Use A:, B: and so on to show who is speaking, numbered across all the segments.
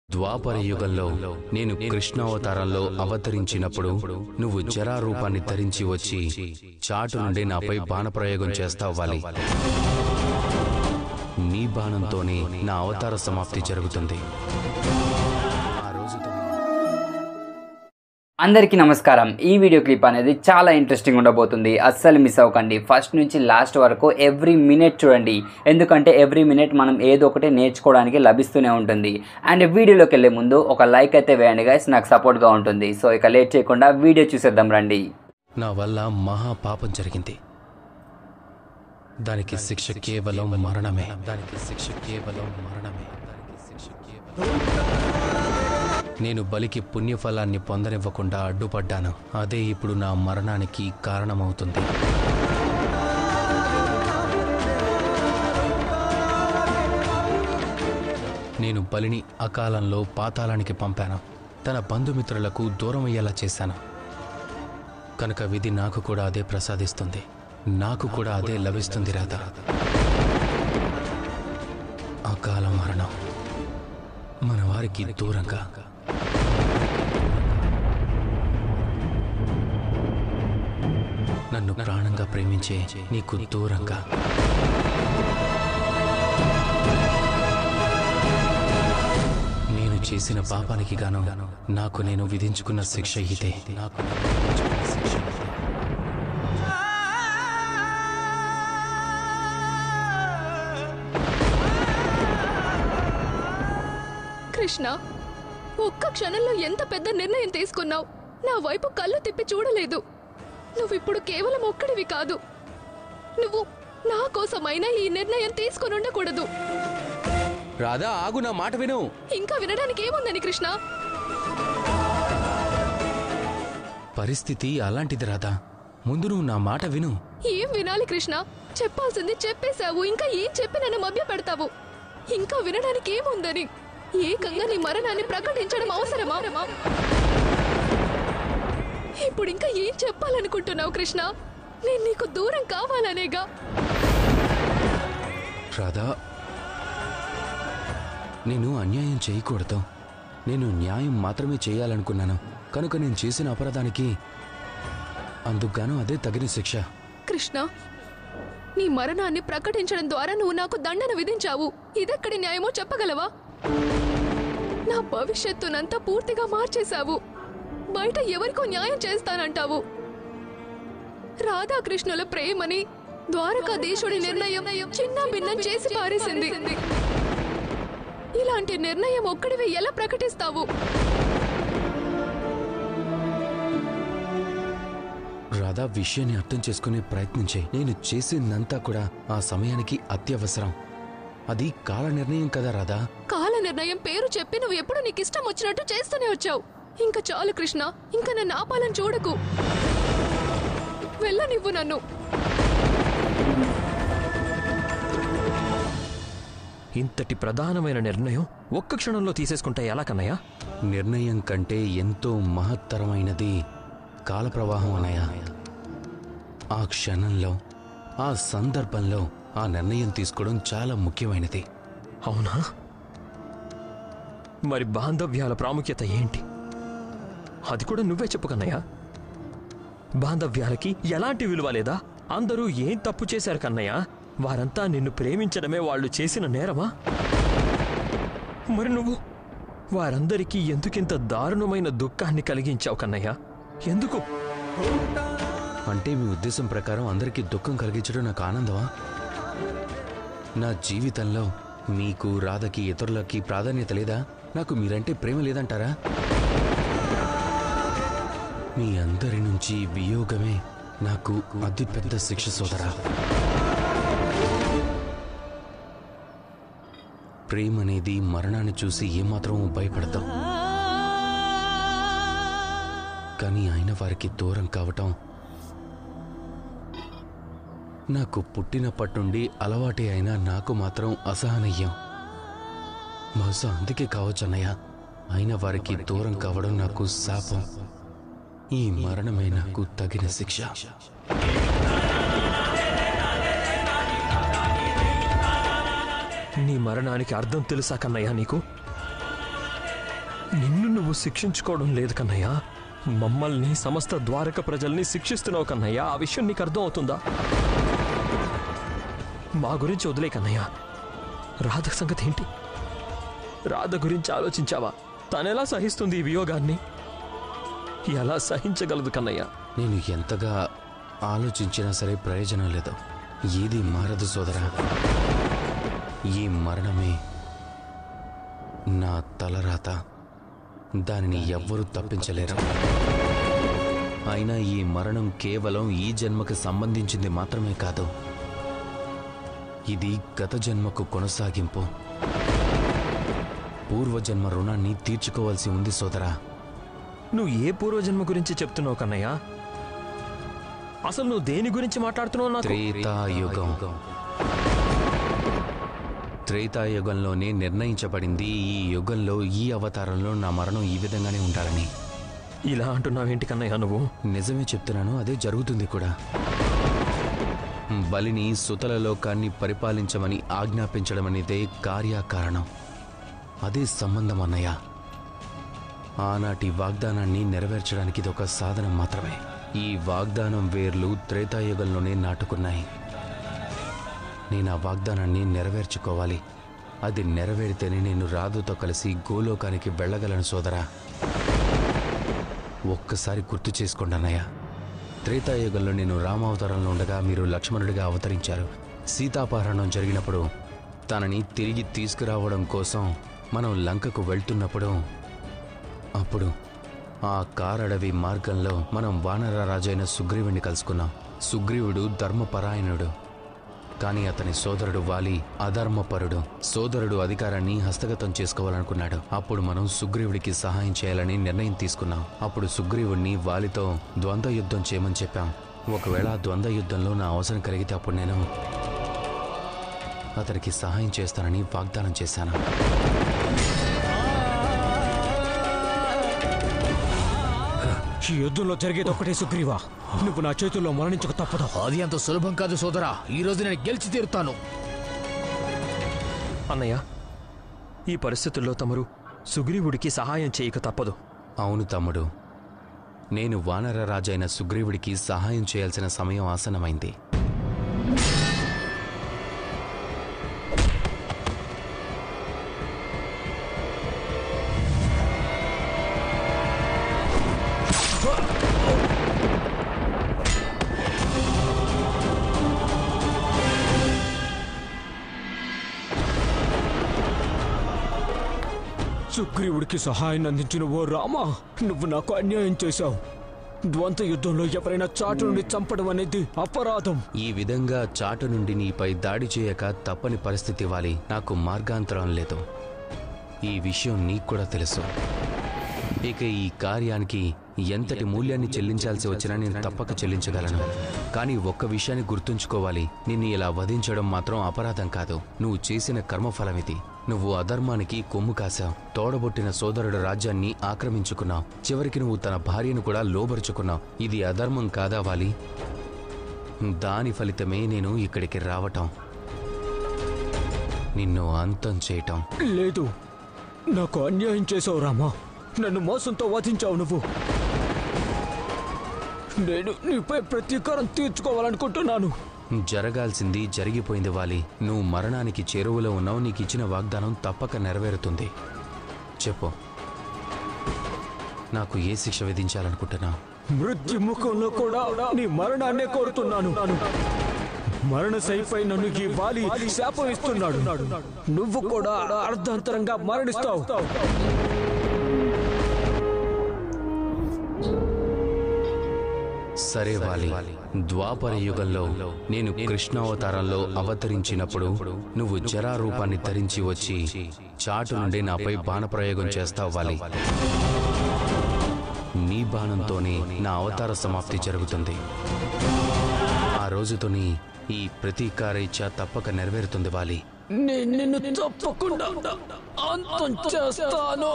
A: ద్వాపర యుగంలో నేను కృష్ణావతారంలో అవతరించినప్పుడు నువ్వు జరా రూపాన్ని ధరించి వచ్చి చాటు నుండి నాపై బాణప్రయోగం చేస్తావాలి నీ బాణంతోనే నా అవతార సమాప్తి జరుగుతుంది ఆ రోజుతో
B: అందరికీ నమస్కారం ఈ వీడియో క్లిప్ అనేది చాలా ఇంట్రెస్టింగ్ ఉండబోతుంది అస్సలు మిస్ అవ్వకండి ఫస్ట్ నుంచి లాస్ట్ వరకు ఎవ్రీ మినిట్ చూడండి ఎందుకంటే ఎవ్రీ మినిట్ మనం ఏదో ఒకటి నేర్చుకోవడానికి లభిస్తూనే ఉంటుంది అండ్ వీడియోలోకి వెళ్ళే ముందు ఒక లైక్ అయితే వేయండి గైస్ నాకు సపోర్ట్గా ఉంటుంది సో ఇక లేట్ చేయకుండా వీడియో చూసేద్దాం రండి
A: నా వల్ల మహా పాపం జరిగింది దానికి శిక్ష కేవలం మరణమే దానికి శిక్ష కేవలం మరణమే దానికి శిక్ష కేవలం నేను బలికి పుణ్యఫలాన్ని పొందనివ్వకుండా అడ్డుపడ్డాను అదే ఇప్పుడు నా మరణానికి కారణమవుతుంది నేను బలిని అకాలంలో పాతాళానికి పంపాను తన బంధుమిత్రులకు దూరం అయ్యేలా చేశాను కనుక విధి నాకు కూడా అదే ప్రసాదిస్తుంది నాకు కూడా అదే లభిస్తుంది రాధా అకాల మరణం మన వారికి దూరంగా నన్ను ప్రాణంగా ప్రేమించే నీకు దూరంగా నేను చేసిన పాపానికి గాను నాకు నేను విధించుకున్న శిక్ష ఇదే నాకు నేను విధించుకున్న శిక్ష ఇదే.
C: కృష్ణ ఒక్క క్షణంలో ఎంత పెద్ద నిర్ణయం తీసుకున్నావు నా వైపు కళ్ళు తిప్పి చూడలేదు నువ్విప్పుడు కేవలం ఒక్కడివి కాదు నువ్వు నా కోసమైనా ఈ నిర్ణయం తీసుకుని ఉండకూడదు
A: రాధా ఆగు నా మాట విను
C: ఇంకా వినడానికి ఏముందని కృష్ణ
A: పరిస్థితి అలాంటిది రాధా ముందు నువ్వు నా మాట విను
C: ఏం వినాలి కృష్ణ చెప్పాల్సింది చెప్పేశావు ఇంకా ఏం చెప్పి నన్ను మభ్య పెడతావు ఇంకా వినడానికి ఏముందని ఏకంగా నీ మరణాన్ని ప్రకటించడం అవసరమా ఇప్పుడు ఇంకా ఏం చెప్పాలనుకుంటున్నావు కృష్ణ నేను నీకు దూరం కావాలనేగా
A: రాధా నేను అన్యాయం చేయకూడదు నేను న్యాయం మాత్రమే చేయాలనుకున్నాను కనుక నేను చేసిన అపరాధానికి అందుకుగాను అదే తగిన శిక్ష
C: కృష్ణ నీ మరణాన్ని ప్రకటించడం ద్వారా నువ్వు నాకు దండన విధించావు ఇదెక్కడి న్యాయమో చెప్పగలవా నా భవిష్యత్తునంతా పూర్తిగా మార్చేశావు బయట ఎవరికో న్యాయం చేస్తానంటావు రాధాకృష్ణుల ప్రేమని ద్వారకాధీశుడి నిర్ణయం చిన్న భిన్నం చేసి పారేసింది ఇలాంటి నిర్ణయం ఒక్కడివి ఎలా ప్రకటిస్తావు
A: రాధా విషయాన్ని అర్థం చేసుకునే ప్రయత్నించే నేను చేసిందంతా కూడా ఆ సమయానికి అత్యవసరం అది కాల నిర్ణయం కదా రాధా
C: కాల నిర్ణయం పేరు చెప్పి నువ్వు ఎప్పుడు నీకు ఇష్టం వచ్చినట్టు చేస్తూనే వచ్చావు ఇంకా చాలు కృష్ణ ఇంకా నన్ను ఆపాలని చూడకు వెళ్ళనివ్వు నన్ను
D: ఇంతటి ప్రధానమైన నిర్ణయం ఒక్క క్షణంలో తీసేసుకుంటే ఎలా కన్నయ్య
A: నిర్ణయం కంటే ఎంతో మహత్తరమైనది కాలప్రవాహం అనయ ఆ క్షణంలో ఆ సందర్భంలో ఆ నిర్ణయం తీసుకోవడం చాలా ముఖ్యమైనది
D: అవునా మరి బాంధవ్యాల ప్రాముఖ్యత ఏంటి అది కూడా నువ్వే చెప్పు కన్నయ్య బాంధవ్యాలకి ఎలాంటి విలువ లేదా అందరూ ఏం తప్పు చేశారు కన్నయ్య వారంతా నిన్ను ప్రేమించడమే వాళ్ళు చేసిన నేరమా మరి నువ్వు వారందరికీ ఎందుకింత దారుణమైన దుఃఖాన్ని కలిగించావు కన్నయ్య ఎందుకు
A: అంటే మీ ఉద్దేశం ప్రకారం అందరికీ దుఃఖం కలిగించడం నాకు ఆనందమా నా జీవితంలో మీకు రాధకి ఇతరులకి ప్రాధాన్యత లేదా నాకు మీరంటే ప్రేమ లేదంటారా మీ అందరి నుంచి వియోగమే నాకు అతి పెద్ద శిక్ష సోదరా ప్రేమ అనేది మరణాన్ని చూసి ఏమాత్రం భయపడతాం కానీ అయిన వారికి దూరం కావటం నాకు పుట్టినప్పటి నుండి అలవాటే అయినా నాకు మాత్రం అసహనీయం బహుశా అందుకే కావచ్చు అన్నయ్య అయిన వారికి దూరం కావడం నాకు శాపం ఈ మరణమే నాకు తగిన శిక్ష
D: నీ మరణానికి అర్థం తెలుసా కన్నయ్య నీకు నిన్ను నువ్వు శిక్షించుకోవడం లేదు కన్నయ్య మమ్మల్ని సమస్త ద్వారక ప్రజల్ని శిక్షిస్తున్నావు కన్నయ్య ఆ విషయం నీకు అర్థం అవుతుందా మా గురించి వదిలే కన్నయ్య రాధ సంగతి ఏంటి రాధ గురించి ఆలోచించావా తనెలా సహిస్తుంది ఈ వియోగాన్ని ఎలా సహించగలదు కన్నయ్య
A: నేను ఎంతగా ఆలోచించినా సరే ప్రయోజనం లేదు ఏది మారదు సోదరా ఈ మరణమే నా తలరాత దానిని ఎవ్వరూ తప్పించలేరు అయినా ఈ మరణం కేవలం ఈ జన్మకు సంబంధించింది మాత్రమే కాదు ఇది గత జన్మకు కొనసాగింపు పూర్వజన్మ రుణాన్ని తీర్చుకోవాల్సి ఉంది సోదరా
D: నువ్వు ఏ పూర్వజన్మ గురించి చెప్తున్నావు కన్నయ్య అసలు నువ్వు దేని గురించి మాట్లాడుతున్నావు నాకు
A: త్రేతాయుగం త్రేతాయుగంలోనే నిర్ణయించబడింది ఈ యుగంలో ఈ అవతారంలో నా మరణం ఈ విధంగానే ఉండాలని
D: ఇలా అంటున్నావేంటి కన్నయ్య నువ్వు
A: నిజమే చెప్తున్నాను అదే జరుగుతుంది కూడా బలిని సుతల లోకాన్ని పరిపాలించమని ఆజ్ఞాపించడం అనేదే కార్యకారణం అదే సంబంధం అన్నయ్య ఆనాటి వాగ్దానాన్ని నెరవేర్చడానికి ఇది ఒక సాధనం మాత్రమే ఈ వాగ్దానం వేర్లు త్రేతాయుగంలోనే నాటుకున్నాయి నేను ఆ వాగ్దానాన్ని నెరవేర్చుకోవాలి అది నెరవేరితేనే నేను రాధుతో కలిసి గోలోకానికి వెళ్ళగలను సోదరా ఒక్కసారి గుర్తు చేసుకోండి అన్నయ్య త్రేతాయుగంలో నేను రామావతారంలో ఉండగా మీరు లక్ష్మణుడిగా అవతరించారు సీతాపహరణం జరిగినప్పుడు తనని తిరిగి తీసుకురావడం కోసం మనం లంకకు వెళ్తున్నప్పుడు అప్పుడు ఆ కారడవి మార్గంలో మనం వానర రాజైన సుగ్రీవుని కలుసుకున్నాం సుగ్రీవుడు ధర్మపరాయణుడు కానీ అతని సోదరుడు వాలి అధర్మపరుడు సోదరుడు అధికారాన్ని హస్తగతం చేసుకోవాలనుకున్నాడు అప్పుడు మనం సుగ్రీవుడికి సహాయం చేయాలని నిర్ణయం తీసుకున్నాం అప్పుడు సుగ్రీవుడిని వాలితో ద్వంద్వ యుద్ధం చేయమని చెప్పాం ఒకవేళ ఆ ద్వంద్వ యుద్ధంలో నా అవసరం కలిగితే అప్పుడు నేను అతనికి సహాయం చేస్తానని వాగ్దానం చేశాను
E: ఈ యుద్ధంలో జరిగేది ఒకటే సుగ్రీవా నువ్వు నా చేతుల్లో మరణించక తప్పదు
F: అది అంత సులభం కాదు సోదరా ఈ రోజు నేను గెలిచి తీరుతాను
D: అన్నయ్య ఈ పరిస్థితుల్లో తమరు సుగ్రీవుడికి సహాయం చేయక తప్పదు
A: అవును తమ్ముడు నేను వానర రాజైన సుగ్రీవుడికి సహాయం చేయాల్సిన సమయం ఆసనమైంది
E: సుగ్రీవుడికి సహాయం అందించిన ఓ రామా నువ్వు నాకు అన్యాయం చేశావు ద్వంద్వ యుద్ధంలో ఎవరైనా చాటు నుండి చంపడం అనేది అపరాధం
A: ఈ విధంగా చాటు నుండి నీపై దాడి చేయక తప్పని పరిస్థితి ఇవ్వాలి నాకు మార్గాంతరం లేదు ఈ విషయం నీకు కూడా తెలుసు ఇక ఈ కార్యానికి ఎంతటి మూల్యాన్ని చెల్లించాల్సి వచ్చినా నేను తప్పక చెల్లించగలను కానీ ఒక్క విషయాన్ని గుర్తుంచుకోవాలి నిన్ను ఇలా వధించడం మాత్రం అపరాధం కాదు నువ్వు చేసిన కర్మఫలం ఇది నువ్వు అధర్మానికి కొమ్ము కాశావు తోడబొట్టిన సోదరుడు రాజ్యాన్ని ఆక్రమించుకున్నావు చివరికి నువ్వు తన భార్యను కూడా లోబరుచుకున్నావు ఇది అధర్మం కాదా వాలి దాని ఫలితమే నేను ఇక్కడికి రావటం నిన్ను అంతం చేయటం
E: లేదు నాకు అన్యాయం చేశావు రామా నన్ను మోసంతో వధించావు నువ్వు నేను నీపై ప్రతీకారం తీర్చుకోవాలనుకుంటున్నాను
A: జరగాల్సింది జరిగిపోయింది వాలి నువ్వు మరణానికి చేరువలో ఉన్నావు నీకు ఇచ్చిన వాగ్దానం తప్పక నెరవేరుతుంది చెప్పు నాకు ఏ శిక్ష విధించాలనుకుంటున్నావు
E: మృత్యు ముఖంలో కూడా నీ మరణాన్నే కోరుతున్నాను మరణ సైపై నన్ను ఈ వాలి శాపం ఇస్తున్నాడు నువ్వు కూడా అర్ధాంతరంగా మరణిస్తావు
A: సరే వాలి ద్వాపర యుగంలో నేను కృష్ణావతారంలో అవతరించినప్పుడు నువ్వు జరా రూపాన్ని ధరించి వచ్చి చాటు నుండి నాపై బాణప్రయోగం చేస్తావు వాలి నీ బాణంతోనే నా అవతార సమాప్తి జరుగుతుంది ఆ రోజుతోని ఈ ప్రతీకార ఇచ్చ తప్పక నెరవేరుతుంది వాలి
E: నేను నిన్ను తప్పకుండా అంతం చేస్తాను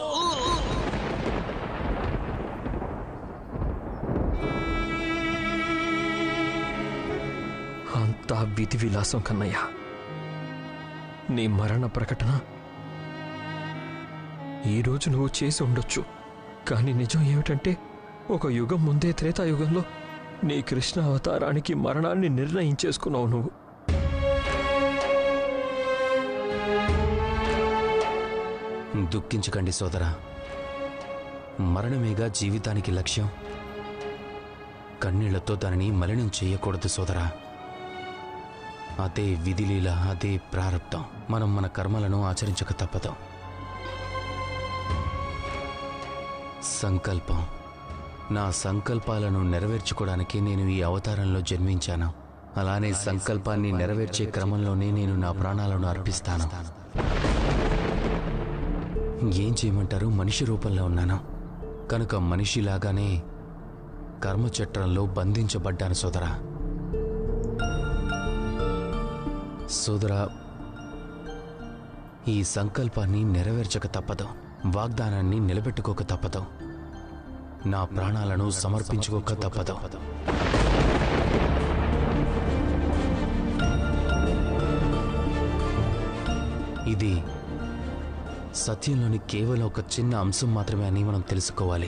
D: అంతా విధి విలాసం కన్నయ్య నీ మరణ ప్రకటన ఈరోజు నువ్వు చేసి ఉండొచ్చు కానీ నిజం ఏమిటంటే ఒక యుగం ముందే త్రేతాయుగంలో నీ కృష్ణ అవతారానికి మరణాన్ని నిర్ణయించేసుకున్నావు నువ్వు
A: దుఃఖించకండి సోదరా మరణమేగా జీవితానికి లక్ష్యం కన్నీళ్లతో దానిని మలినం చేయకూడదు సోదరా అదే విధిలీల అదే ప్రారంధం మనం మన కర్మలను ఆచరించక తప్పదు సంకల్పం నా సంకల్పాలను నెరవేర్చుకోవడానికి నేను ఈ అవతారంలో జన్మించాను అలానే సంకల్పాన్ని నెరవేర్చే క్రమంలోనే నేను నా ప్రాణాలను అర్పిస్తాను ఏం చేయమంటారు మనిషి రూపంలో ఉన్నాను కనుక మనిషిలాగానే కర్మచట్రంలో బంధించబడ్డాను సోదరా సోదరా ఈ సంకల్పాన్ని నెరవేర్చక తప్పదు వాగ్దానాన్ని నిలబెట్టుకోక తప్పదు నా ప్రాణాలను సమర్పించుకోక తప్పదు ఇది సత్యంలోని కేవలం ఒక చిన్న అంశం మాత్రమే అని మనం తెలుసుకోవాలి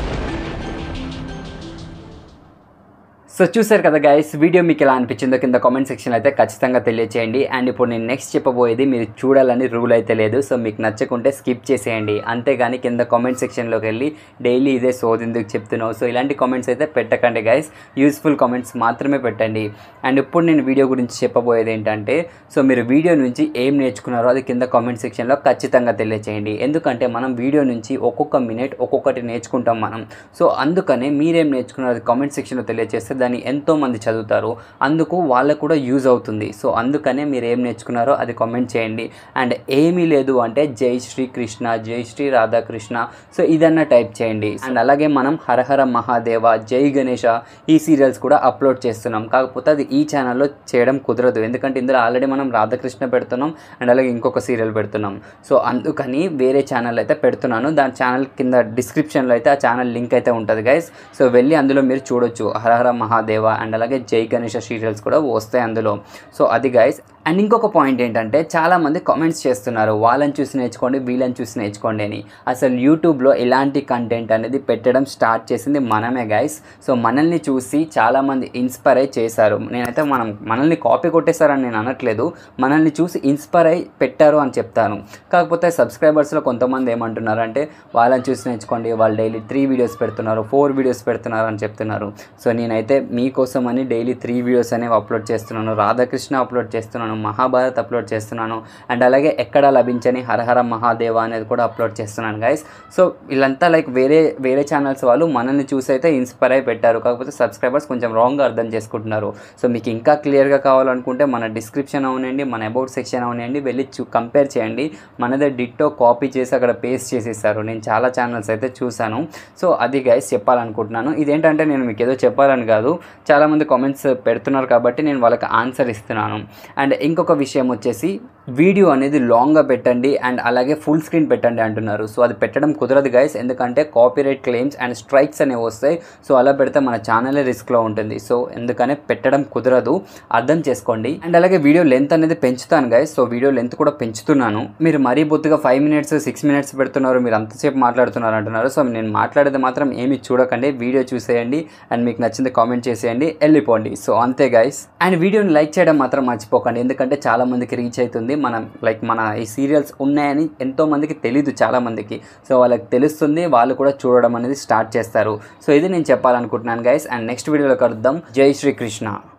B: సో చూసారు కదా గైస్ వీడియో మీకు ఎలా అనిపించిందో కింద కామెంట్ సెక్షన్లో అయితే ఖచ్చితంగా తెలియచేయండి అండ్ ఇప్పుడు నేను నెక్స్ట్ చెప్పబోయేది మీరు చూడాలని రూల్ అయితే లేదు సో మీకు నచ్చకుంటే స్కిప్ చేసేయండి అంతేగాని కింద కామెంట్ సెక్షన్లోకి వెళ్ళి డైలీ ఇదే సోదెందుకు చెప్తున్నావు సో ఇలాంటి కామెంట్స్ అయితే పెట్టకండి గైస్ యూస్ఫుల్ కామెంట్స్ మాత్రమే పెట్టండి అండ్ ఇప్పుడు నేను వీడియో గురించి చెప్పబోయేది ఏంటంటే సో మీరు వీడియో నుంచి ఏం నేర్చుకున్నారో అది కింద కామెంట్ సెక్షన్లో ఖచ్చితంగా తెలియచేయండి ఎందుకంటే మనం వీడియో నుంచి ఒక్కొక్క మినిట్ ఒక్కొక్కటి నేర్చుకుంటాం మనం సో అందుకనే మీరేం నేర్చుకున్నారో అది కామెంట్ సెక్షన్లో తెలియజేస్తే దాన్ని ఎంతో మంది చదువుతారు అందుకు వాళ్ళకు కూడా యూజ్ అవుతుంది సో అందుకనే మీరు ఏం నేర్చుకున్నారో అది కామెంట్ చేయండి అండ్ ఏమీ లేదు అంటే జై శ్రీ కృష్ణ జై శ్రీ రాధాకృష్ణ సో ఇదన్నా టైప్ చేయండి అండ్ అలాగే మనం హరహర మహాదేవ జై గణేష ఈ సీరియల్స్ కూడా అప్లోడ్ చేస్తున్నాం కాకపోతే అది ఈ ఛానల్లో చేయడం కుదరదు ఎందుకంటే ఇందులో ఆల్రెడీ మనం రాధాకృష్ణ పెడుతున్నాం అండ్ అలాగే ఇంకొక సీరియల్ పెడుతున్నాం సో అందుకని వేరే ఛానల్ అయితే పెడుతున్నాను దాని ఛానల్ కింద డిస్క్రిప్షన్లో అయితే ఆ ఛానల్ లింక్ అయితే ఉంటుంది గైస్ సో వెళ్ళి అందులో మీరు చూడొచ్చు హరహర మహాదేవ అండ్ అలాగే జై గణేష సీరియల్స్ కూడా వస్తాయి అందులో సో అది గైస్ అండ్ ఇంకొక పాయింట్ ఏంటంటే చాలామంది కామెంట్స్ చేస్తున్నారు వాళ్ళని చూసి నేర్చుకోండి వీళ్ళని చూసి నేర్చుకోండి అని అసలు యూట్యూబ్లో ఇలాంటి కంటెంట్ అనేది పెట్టడం స్టార్ట్ చేసింది మనమే గైస్ సో మనల్ని చూసి చాలామంది ఇన్స్పైర్ అయి చేశారు నేనైతే మనం మనల్ని కాపీ కొట్టేశారని నేను అనట్లేదు మనల్ని చూసి ఇన్స్పైర్ అయి పెట్టారు అని చెప్తాను కాకపోతే సబ్స్క్రైబర్స్లో కొంతమంది ఏమంటున్నారంటే వాళ్ళని చూసి నేర్చుకోండి వాళ్ళు డైలీ త్రీ వీడియోస్ పెడుతున్నారు ఫోర్ వీడియోస్ పెడుతున్నారు అని చెప్తున్నారు సో నేనైతే మీకోసం అని డైలీ త్రీ వీడియోస్ అనేవి అప్లోడ్ చేస్తున్నాను రాధాకృష్ణ అప్లోడ్ చేస్తున్నాను మహాభారత్ అప్లోడ్ చేస్తున్నాను అండ్ అలాగే ఎక్కడ లభించని హరహర మహాదేవ అనేది కూడా అప్లోడ్ చేస్తున్నాను గైస్ సో వీళ్ళంతా లైక్ వేరే వేరే ఛానల్స్ వాళ్ళు మనల్ని చూసి అయితే ఇన్స్పైర్ అయి పెట్టారు కాకపోతే సబ్స్క్రైబర్స్ కొంచెం రాంగ్గా అర్థం చేసుకుంటున్నారు సో మీకు ఇంకా క్లియర్గా కావాలనుకుంటే మన డిస్క్రిప్షన్ అవనండి మన అబౌట్ సెక్షన్ అవనండి వెళ్ళి చూ కంపేర్ చేయండి మనదే డిట్టో కాపీ చేసి అక్కడ పేస్ట్ చేసేసారు నేను చాలా ఛానల్స్ అయితే చూశాను సో అది గైస్ చెప్పాలనుకుంటున్నాను ఇదేంటంటే నేను మీకు ఏదో చెప్పాలని కాదు చాలామంది కామెంట్స్ పెడుతున్నారు కాబట్టి నేను వాళ్ళకి ఆన్సర్ ఇస్తున్నాను అండ్ ఇంకొక విషయం వచ్చేసి వీడియో అనేది లాంగ్గా పెట్టండి అండ్ అలాగే ఫుల్ స్క్రీన్ పెట్టండి అంటున్నారు సో అది పెట్టడం కుదరదు గైస్ ఎందుకంటే కాపీరైట్ క్లెయిమ్స్ అండ్ స్ట్రైక్స్ అనేవి వస్తాయి సో అలా పెడితే మన ఛానలే రిస్క్లో ఉంటుంది సో ఎందుకనే పెట్టడం కుదరదు అర్థం చేసుకోండి అండ్ అలాగే వీడియో లెంత్ అనేది పెంచుతాను గైస్ సో వీడియో లెంత్ కూడా పెంచుతున్నాను మీరు మరీ బొత్తుగా ఫైవ్ మినిట్స్ సిక్స్ మినిట్స్ పెడుతున్నారు మీరు అంతసేపు మాట్లాడుతున్నారు అంటున్నారు సో నేను మాట్లాడేది మాత్రం ఏమి చూడకండి వీడియో చూసేయండి అండ్ మీకు నచ్చింది కామెంట్ చేసేయండి వెళ్ళిపోండి సో అంతే గైస్ అండ్ వీడియోని లైక్ చేయడం మాత్రం మర్చిపోకండి ఎందుకంటే చాలా మందికి రీచ్ అవుతుంది మనం లైక్ మన ఈ సీరియల్స్ ఉన్నాయని ఎంతో మందికి తెలీదు చాలా మందికి సో వాళ్ళకి తెలుస్తుంది వాళ్ళు కూడా చూడడం అనేది స్టార్ట్ చేస్తారు సో ఇది నేను చెప్పాలనుకుంటున్నాను గైస్ అండ్ నెక్స్ట్ వీడియోలో కలుద్దాం జై శ్రీకృష్ణ